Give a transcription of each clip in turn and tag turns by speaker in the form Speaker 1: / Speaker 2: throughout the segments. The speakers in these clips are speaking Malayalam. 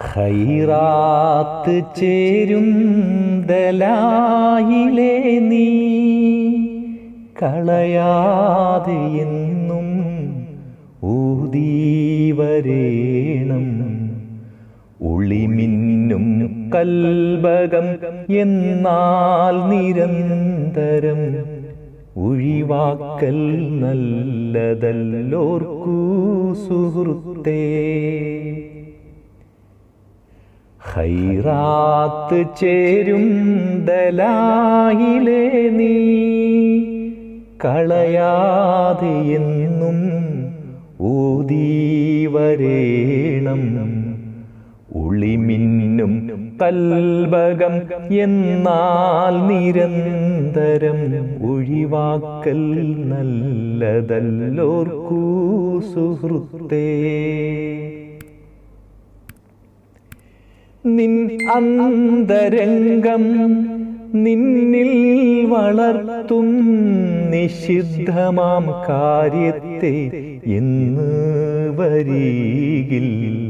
Speaker 1: ഹൈറാത്ത് ചേരും ദലായിലെ നീ കളയാതെ എന്നും ഊതീവരേണം ഒളിമിന്നും കൽബകം എന്നാൽ നിരന്തരം ഒഴിവാക്കൽ നല്ലതല്ലോർക്കൂ സുഹൃത്തേ ഹൈറാത്ത് ചേരും ദലായിലെ നീ കളയാതെ എന്നും ഊതീവരേണം ഒളിമിന്നും കൽബകം എന്നാൽ നിരന്തരം ഒഴിവാക്കൽ നല്ലതല്ലോർക്കൂ സുഹൃത്തേ നിൻ അന്തരംഗം നിന്നിൽ വളർത്തും നിഷിദ്ധമാം കാര്യത്തെ എന്ന് വരീകിൽ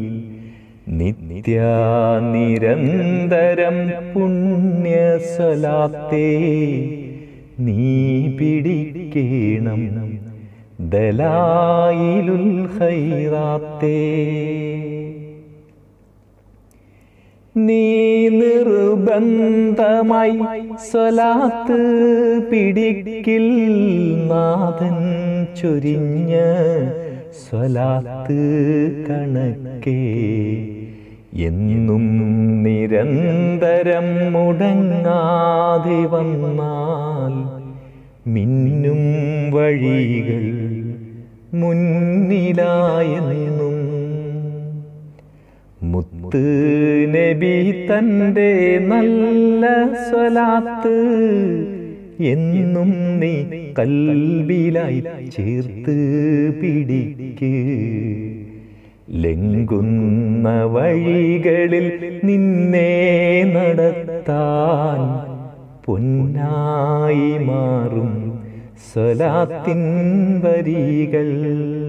Speaker 1: നിത്യാനിരന്തരം പുണ്യസലാത്തേ നീ പിടിക്കേണം ദലായിലുൽ ഖൈറാത്തേ നീ നിർബന്ധമായി സ്വലാത്ത് പിടിക്കിൽ നാഥൻ ചൊരിഞ്ഞ സ്വലാത്ത് കണക്കേ എന്നും നിരന്തരം മുടങ്ങാതെ വന്നാൽ മിന്നും വഴികൾ മുന്നിലായെന്നും മുത്ത് നബി തൻ്റെ നല്ല സ്വലാത്ത് എന്നും നീ കൽബിലായി ചേർത്ത് പിടിക്ക് ലംഘുന്ന വഴികളിൽ നിന്നെ നടത്താൻ പൊന്നായി മാറും സ്വലാത്തിൻ വരികൾ